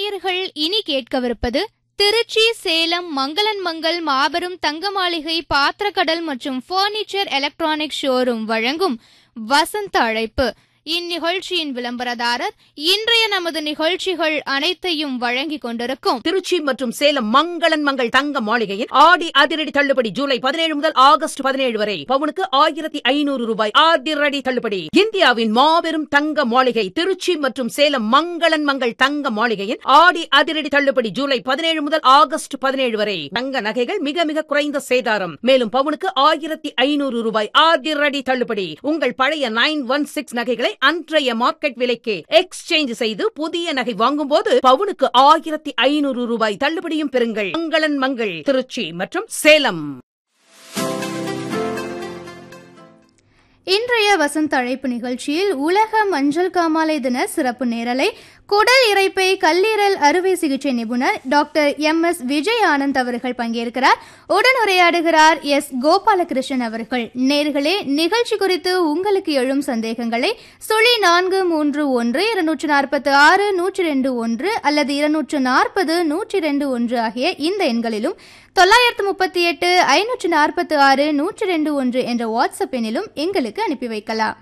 நேயர்கள் இனி கேட்கவிருப்பது திருச்சி சேலம் மங்களன் மங்கள் மாபெரும் தங்க மாளிகை பாத்திரக்கடல் மற்றும் ஃபர்னிச்சர் எலக்ட்ரானிக் ஷோரூம் வழங்கும் வசந்த அழைப்பு இந்நிகழ்ச்சியின் விளம்பரதாரர் இன்றைய நமது நிகழ்ச்சிகள் அனைத்தையும் வழங்கிக் கொண்டிருக்கும் திருச்சி மற்றும் சேலம் மங்களன் மங்கள் தங்க மாளிகையில் ஆடி அதிரடி தள்ளுபடி ஜூலை பதினேழு முதல் ஆகஸ்ட் பதினேழு வரை பவுனுக்கு ஆயிரத்தி ஐநூறு ரூபாய் அதிரடி தள்ளுபடி இந்தியாவின் மாபெரும் தங்க மாளிகை திருச்சி மற்றும் சேலம் மங்களன் மங்கள் தங்க மாளிகையில் ஆடி அதிரடி தள்ளுபடி ஜூலை பதினேழு முதல் ஆகஸ்ட் பதினேழு வரை தங்க நகைகள் மிக மிக குறைந்த சேதாரம் மேலும் பவுனுக்கு ஆயிரத்தி ஐநூறு ரூபாய் அதிரடி தள்ளுபடி உங்கள் பழைய நைன் ஒன் சிக்ஸ் நகைகளை அன்றைய மார்க்கெட் விலைக்கு எக்ஸ்சேஞ்ச் செய்து புதிய நகை வாங்கும்போது பவுனுக்கு ஆயிரத்தி ஐநூறு ரூபாய் தள்ளுபடியும் பெறுங்கள் மங்களன் மங்கள் திருச்சி மற்றும் சேலம் இன்றைய வசந்த அழைப்பு நிகழ்ச்சியில் உலக மஞ்சள் காமாலை தின சிறப்பு நேரலை குடல் இரைப்பை கல்லீரல் அறுவை சிகிச்சை நிபுணர் doctor M S Vijay Anand அவர்கள் பங்கேற்கிறார் உடனுரையாடுகிறார் எஸ் கோபாலகிருஷ்ணன் அவர்கள் நேர்களே நிகழ்ச்சி குறித்து உங்களுக்கு எழும் சந்தேகங்களை சுழி நான்கு மூன்று ஒன்று இருநூற்று நாற்பத்தி ஆறு நூற்றி ரெண்டு ஒன்று அல்லது இருநூற்று நாற்பது நூற்றி ரெண்டு ஒன்று ஆகிய இந்த எண்களிலும் தொள்ளாயிரத்து முப்பத்தி எட்டு ஐநூற்று நாற்பத்தி ஆறு நூற்றி ரெண்டு ஒன்று என்ற வாட்ஸ்அப் எண்ணிலும் எங்களுக்கு அனுப்பி வைக்கலாம்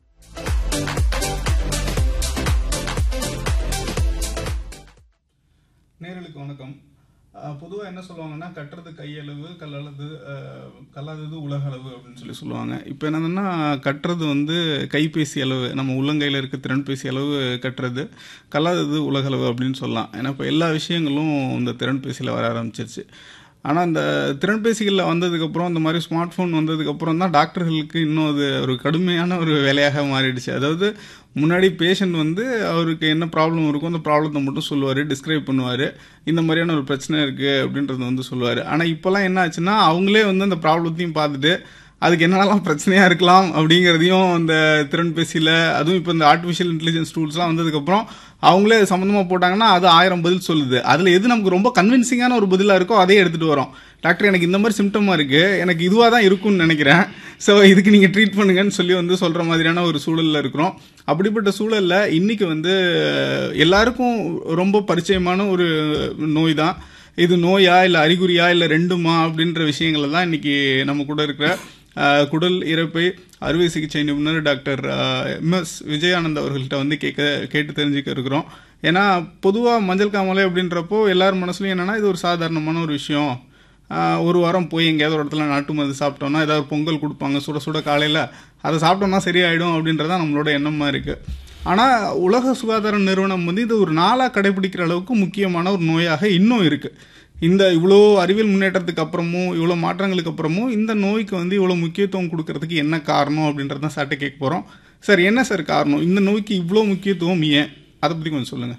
நேர்களுக்கு வணக்கம் பொதுவாக என்ன சொல்லுவாங்கன்னா கட்டுறது கையளவு கல்லளவு அஹ், கல்லாதது உலகளவு அப்படின்னு சொல்லி சொல்லுவாங்க இப்போ என்னதுன்னா கட்டுறது வந்து கைபேசி அளவு நம்ம உள்ளங்கையில் இருக்க திறன்பேசி அளவு கட்டுறது கல்லாதது உலகளவு அப்படின்னு சொல்லலாம் ஏன்னா இப்போ எல்லா விஷயங்களும் இந்த திறன்பேசியில் வர ஆரம்பிச்சிருச்சு ஆனால் இந்த திறன்பேசிகளில் வந்ததுக்கப்புறம் இந்த மாதிரி ஸ்மார்ட் ஃபோன் வந்ததுக்கப்புறம் தான் டாக்டர்களுக்கு இன்னும் அது ஒரு கடுமையான ஒரு வேலையாக மாறிடுச்சு அதாவது முன்னாடி பேஷண்ட் வந்து அவருக்கு என்ன ப்ராப்ளம் இருக்கும் அந்த ப்ராப்ளத்தை மட்டும் சொல்லுவார் டிஸ்கிரைப் பண்ணுவார் இந்த மாதிரியான ஒரு பிரச்சனை இருக்குது அப்படின்றது வந்து சொல்லுவார் ஆனால் இப்போல்லாம் என்ன ஆச்சுன்னா அவங்களே வந்து அந்த ப்ராப்ளத்தையும் பார்த்துட்டு அதுக்கு என்னென்னலாம் பிரச்சனையாக இருக்கலாம் அப்படிங்கிறதையும் இந்த திறன்பேசியில் அதுவும் இப்போ இந்த ஆர்டிஃபிஷியல் இன்டெலிஜென்ஸ் டூல்ஸ்லாம் வந்ததுக்கப்புறம் அவங்களே அது சம்மந்தமாக போட்டாங்கன்னா அது ஆயிரம் பதில் சொல்லுது அதில் எது நமக்கு ரொம்ப கன்வின்சிங்கான ஒரு பதிலாக இருக்கோ அதே எடுத்துகிட்டு வரோம் டாக்டர் எனக்கு இந்த மாதிரி சிம்டமாக இருக்குது எனக்கு இதுவாக தான் இருக்கும்னு நினைக்கிறேன் ஸோ இதுக்கு நீங்கள் ட்ரீட் பண்ணுங்கன்னு சொல்லி வந்து சொல்கிற மாதிரியான ஒரு சூழலில் இருக்கிறோம் அப்படிப்பட்ட சூழலில் இன்றைக்கி வந்து எல்லாருக்கும் ரொம்ப பரிச்சயமான ஒரு நோய் தான் இது நோயா இல்லை அறிகுறியா இல்லை ரெண்டுமா அப்படின்ற விஷயங்களை தான் இன்றைக்கி நம்ம கூட இருக்கிற அஹ், குடல் இறப்பை அறுவை சிகிச்சை நிபுணர் டாக்டர் எம்எஸ் விஜயானந்த் அவர்கள்ட்ட வந்து கேட்க கேட்டு தெரிஞ்சுக்க இருக்கிறோம் ஏன்னா பொதுவாக மஞ்சள் காமாலை அப்படின்றப்போ எல்லார் மனசுலையும் என்னென்னா இது ஒரு சாதாரணமான ஒரு விஷயம் ஆஹ் ஒரு வாரம் போய் எங்கேயாவது ஒரு இடத்துல நாட்டு மருந்து சாப்பிட்டோம்னா ஏதாவது பொங்கல் கொடுப்பாங்க சுட சுட காலையில் அதை சாப்பிட்டோம்னா சரியாயிடும் அப்படின்றதான் நம்மளோட எண்ணமாக இருக்குது ஆனால் உலக சுகாதார நிறுவனம் வந்து இது ஒரு நாளாக கடைபிடிக்கிற அளவுக்கு முக்கியமான ஒரு நோயாக இன்னும் இருக்குது இந்த இவ்வளோ அறிவியல் முன்னேற்றத்துக்கு அப்புறமும் இவ்வளோ மாற்றங்களுக்கு அப்புறமும் இந்த நோய்க்கு வந்து இவ்வளோ முக்கியத்துவம் கொடுக்கறதுக்கு என்ன காரணம் அப்படின்றத தான் சார்ட்ட கேட்க போகிறோம் சார் என்ன சார் காரணம் இந்த நோய்க்கு இவ்வளோ முக்கியத்துவம் ஏன் அதை பற்றி கொஞ்சம் சொல்லுங்கள்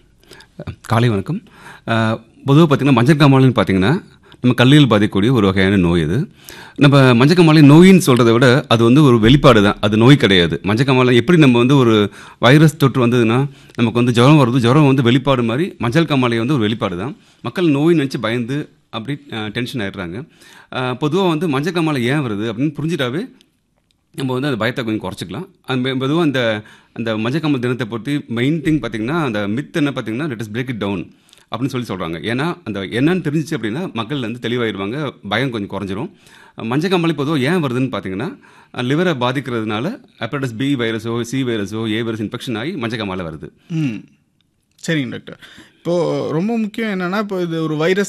காலை வணக்கம் பொதுவாக பார்த்திங்கன்னா மஞ்சள் காமாலைன்னு பார்த்தீங்கன்னா நம்ம கல்லீரல் பாதிக்கக்கூடிய ஒரு வகையான நோய் இது நம்ம மஞ்சள் காமாலை நோயின்னு சொல்கிறத விட அது வந்து ஒரு வெளிப்பாடு தான் அது நோய் கிடையாது மஞ்சள் காமாலை எப்படி நம்ம வந்து ஒரு வைரஸ் தொற்று வந்ததுன்னா நமக்கு வந்து ஜுரம் வருது ஜுரம் வந்து வெளிப்பாடு மாதிரி மஞ்சள் காமாலை வந்து ஒரு வெளிப்பாடு தான் மக்கள் நோய் நினச்சி பயந்து அப்படி டென்ஷன் ஆயிடுறாங்க பொதுவாக வந்து மஞ்சள் காமாலை ஏன் வருது அப்படின்னு புரிஞ்சிட்டாவே நம்ம வந்து அந்த பயத்தை கொஞ்சம் குறைச்சிக்கலாம் அது பொதுவாக அந்த அந்த மஞ்சக்கம்பல் தினத்தை பொறுத்து மெயின் திங் பார்த்தீங்கன்னா அந்த மித் என்ன பார்த்தீங்கன்னா let us break it down அப்படின்னு சொல்லி சொல்கிறாங்க ஏன்னா அந்த என்னன்னு தெரிஞ்சிச்சு அப்படின்னா மக்கள் வந்து தெளிவாயிருவாங்க பயம் கொஞ்சம் குறைஞ்சிரும் மஞ்சக்கம்பளி பொதுவாக ஏன் வருதுன்னு பார்த்தீங்கன்னா லிவரை பாதிக்கிறதுனால ஹெப்படைட்டிஸ் பி வைரஸோ சி வைரஸோ ஏ வைரஸ் இன்ஃபெக்ஷன் ஆகி மஞ்சக்கமாலை வருது ம் சரிங்க டாக்டர் இப்போது ரொம்ப முக்கியம் என்னென்னா இப்போ இது ஒரு வைரஸ்